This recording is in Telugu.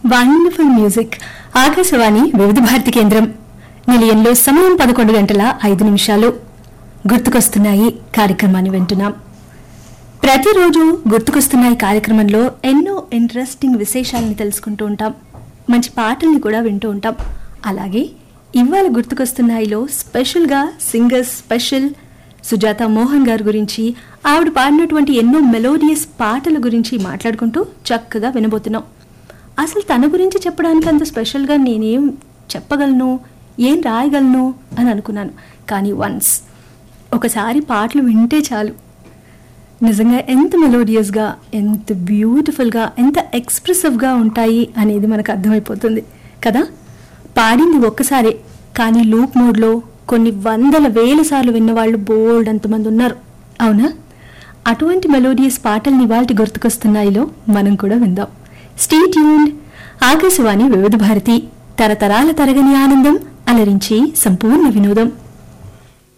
వండర్ఫుల్ మ్యూజిక్ ఆకాశవాణి వివిధ భారతి కేంద్రం నిలయంలో సమయం పదకొండు గంటల ఐదు నిమిషాలు గుర్తుకొస్తున్నాయి కార్యక్రమాన్ని వింటున్నాం ప్రతిరోజు గుర్తుకొస్తున్నాయి కార్యక్రమంలో ఎన్నో ఇంట్రెస్టింగ్ విశేషాలను తెలుసుకుంటూ ఉంటాం మంచి పాటల్ని కూడా వింటూ ఉంటాం అలాగే ఇవాళ గుర్తుకొస్తున్నాయిలో స్పెషల్గా సింగర్ స్పెషల్ సుజాత మోహన్ గారి గురించి ఆవిడ పాడినటువంటి ఎన్నో మెలోడియస్ పాటల గురించి మాట్లాడుకుంటూ చక్కగా వినబోతున్నాం అసలు తన గురించి చెప్పడానికి అంత స్పెషల్గా నేనేం చెప్పగలను ఏం రాయగలను అని అనుకున్నాను కానీ వన్స్ ఒకసారి పాటలు వింటే చాలు నిజంగా ఎంత మెలోడియస్గా ఎంత బ్యూటిఫుల్గా ఎంత ఎక్స్ప్రెసివ్గా ఉంటాయి అనేది మనకు అర్థమైపోతుంది కదా పాడింది ఒక్కసారే కానీ లూప్ మోడ్లో కొన్ని వందల వేల సార్లు విన్నవాళ్ళు బోల్డ్ అంతమంది ఉన్నారు అవునా అటువంటి మెలోడియస్ పాటల్ని ఇవాళ గుర్తుకొస్తున్నాయిలో మనం కూడా విందాం స్టే ట్యూన్డ్ ఆకాశవాణి వివిధ భారతి తరతరాల తరగని ఆనందం అలరించి సంపూర్ణ వినోదం